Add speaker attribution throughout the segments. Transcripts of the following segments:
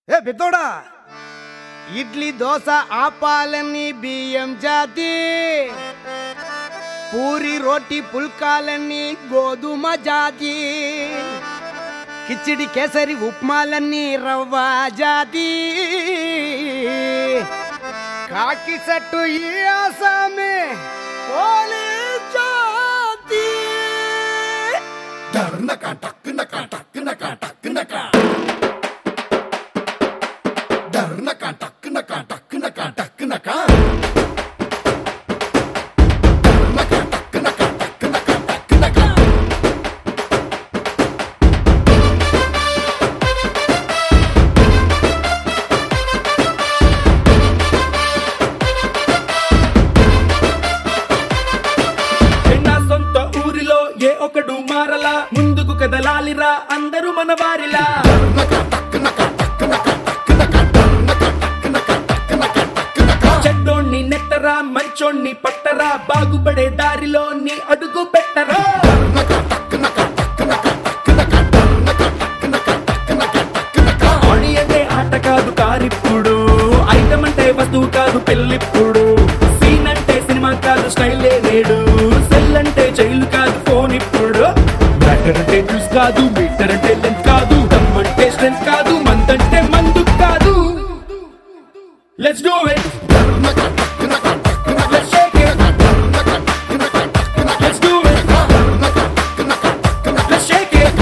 Speaker 1: ఏ పెద్దోడా ఇడ్లీ దోశ ఆపాలని బియ్యం జాతి పూరి రోటి పుల్కాలన్నీ గోధుమ జాతి కిచిడి కేసరి ఉప్మాలన్నీ రవ్వ జాతి కాకి సట్టు ఈ ఆసామే పోలీ జాతి
Speaker 2: నా సొంత ఊరిలో ఏ ఒకడు మారలా ముందుకు కదలాలిరా అందరూ మన వారిలా చెడ్డోణ్ణి నెట్టరా మంచోణ్ణి పట్టరా బాగుపడే దారిలో నీ అడుగు పెట్టరా ఆడి అంటే ఆట కాదు కారిప్పుడు ఐటమ్ అంటే వస్తువు కాదు పెళ్ళిప్పుడు సీన్ అంటే సినిమా కాదు స్టైలే లేడు సెల్ అంటే జైలు కాదు ఫోన్ ఇప్పుడు మ్యాటర్ అంటే న్యూస్ కాదు మీటర్ అంటే లెంత్ కాదు దమ్ అంటే స్ట్రెంత్ కాదు మంత్ అంటే మందు కాదు let's do it let's shake it let's do it let's shake it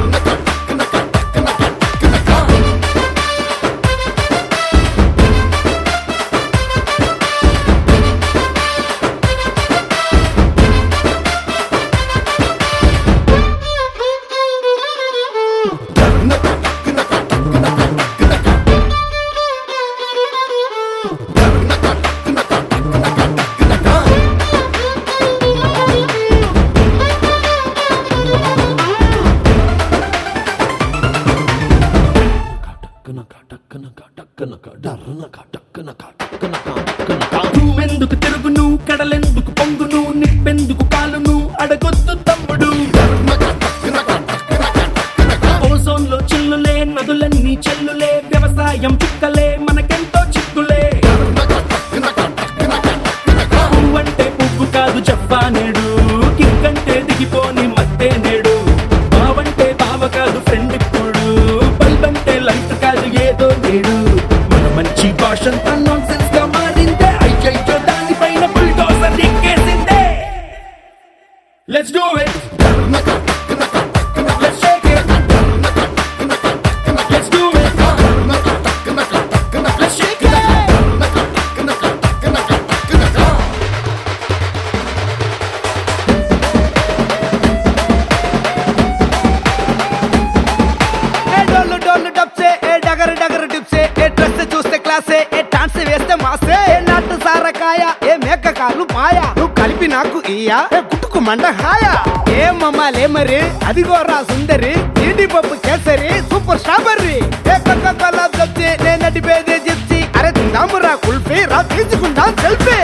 Speaker 2: నువ్వెందుకు తిరుగును కడలెందుకు పొంగును నిప్పెందుకు కాలును అడగొద్దు తమ్ముడు ఓజోన్ లో చిల్లులే నదులన్నీ చెల్లులే వ్యవసాయం చుక్కలే మనకెంతో చిక్కులే పువ్వంటే పువ్వు కాదు చెప్పానేడు కిక్కంటే దిగిపోని మత్తే నేడు బావంటే బావ కాదు ఫ్రెండ్ ఇప్పుడు బల్బంటే లైట్ కాదు ఏదో నేడు మన మంచి భాషంతా నాన్ సెన్స్ గా మారిందే అయ్యయ్యో దానిపైన బుల్డోజర్ ఎక్కేసిందే let's do it let's shake it let's do it let's shake it
Speaker 1: ఏ డోలు డోలు డబ్సే ఏ డగర్ డగర్ డిప్సే ఏ డ్రెస్ చూస్తే క్లాసే ఏ డాన్స్ వేస్తే మాసే ఏ నాటు సారకాయ ఏ మేక కాలు పాయ నువ్వు కలిపి నాకు ఇయ్యా ఏ గుట్టుకు మండ హాయ ఏ మమ్మాలే మరి అదిగోరా సుందరి జీడి పప్పు కేసరి సూపర్ స్ట్రాబెర్రీ ఏ కొక్క కొల్ల చెప్తే నేను నడిపేదే చెప్తి అరే తిందామురా కుల్ఫీ రా తీసుకుందాం సెల్ఫీ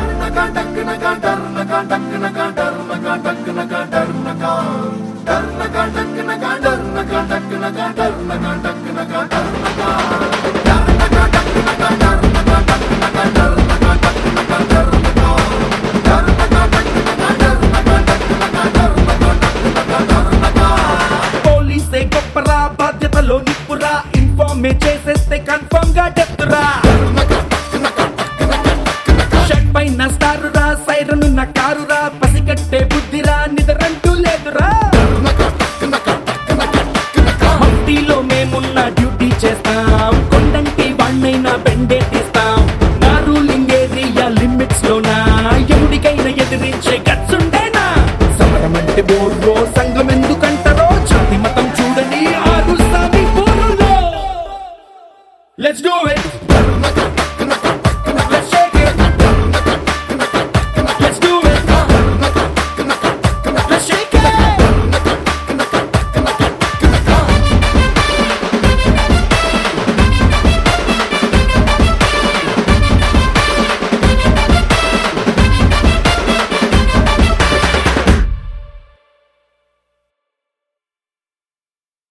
Speaker 2: పోలీసే గొప్పరా బాధ్యతలో నిప్పురా ఇన్ఫార్మే చేసేస్తే కన్ఫర్మ్ గా డెప్తురా షర్ట్ పైన స్టారురా సైరన్ ఉన్న కారురా పసిగట్టే బుద్ధిరా నిద్రంటూ లేదురా మఫ్టీలో మేమున్న డ్యూటీ చేస్తాం కొండంటి వాణ్ణైనా బెండే తీస్తాం నా రూలింగ్ ఏరియా లిమిట్స్ లోనా ఎవరికైనా ఎదిరించే గట్స్ ఉండేనా సమరం అంటే బోర్రో సంఘం ఎందుకంటారో జాతి మతం చూడని ఆరు సామి పోరులో లెట్స్ డూ ఇట్